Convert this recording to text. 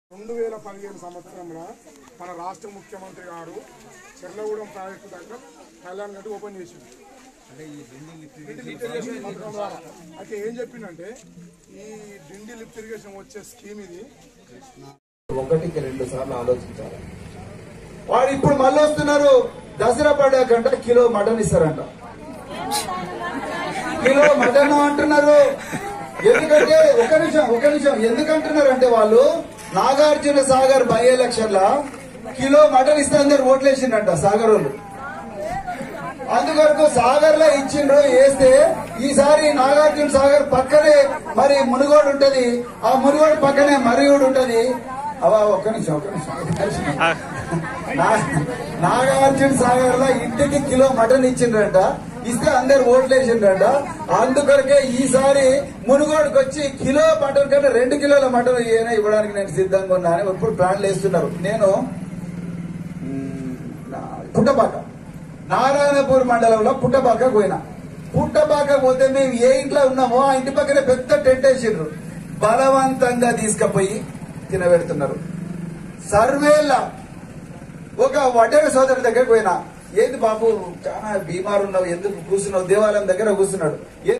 రెండు వేల పదిహేను సంవత్సరంలో మన రాష్ట్ర ముఖ్యమంత్రి గారు చెర్లగూడెం ప్రాజెక్టు దగ్గర కళ్యాణ్ గట్టి ఓపెన్ చేసింది డిండి లిఫ్ట్ ఇరిగేషన్ పథకం ద్వారా అయితే ఏం చెప్పిందంటే ఈ డిండి లిఫ్ట్ ఇరిగేషన్ వచ్చే స్కీమ్ ఇది ఒకటికి రెండు సార్లు ఆలోచించాలి వాడు ఇప్పుడు మళ్ళీ వస్తున్నారు దసరా పండుగ కిలో మటన్ ఇస్తారంట కిలో మటన్ అంటున్నారు ఎందుకంటే ఒక నిమిషం ఒక నిమిషం ఎందుకంటున్నారు అంటే వాళ్ళు నాగార్జున సాగర్ బై ఎలక్షన్ లా కిలో మటన్ ఇస్తే అందరు ఓట్లేసిండంట సాగర్ వాళ్ళు అందుకొరకు సాగర్ లో ఇచ్చిండ్రు వేస్తే ఈసారి నాగార్జున సాగర్ పక్కనే మరి మునుగోడు ఉంటది ఆ మునుగోడు పక్కనే మరిగూడు ఉంటది అవా ఒక్క నిమిషం ఒక్క నిమిషం ఒక్క నిమిషం. నా- నాగార్జున సాగర్ లో ఇంటికి కిలో మటన్ ఇచ్చిండ్రంట ఇస్తే అందరు ఓట్లేసిండ్రంట అందుకొరకే ఈసారి మునుగోడుకు వచ్చి కిలో మటన్ కంటే రెండు కిలోల మటన్ ఈయన ఇవ్వడానికి నేను సిద్ధంగా ఉన్నా అని ఇప్పుడు ప్లాన్లు వేస్తున్నారు నేను మ్, నా- పుట్టపాక నారాయణపూర్ మండలంలో పుట్టపాక పోయినా పుట్టపాక పోతే మేము ఏ ఇంట్లో ఉన్నామో ఆ ఇంటి పక్కనే పెద్ద టెంట్ వేసిండ్రు బలవంతంగా తీసుకుపోయి తినబెడుతున్నారు సర్వేల ఒక వడ్డెర సోదరి దగ్గరకు పోయినా ఏంది బాబు చాలా బీమారు ఉన్నావు ఎందుకు కూర్చున్నావు దేవాలయం దగ్గర కూర్చున్నాడు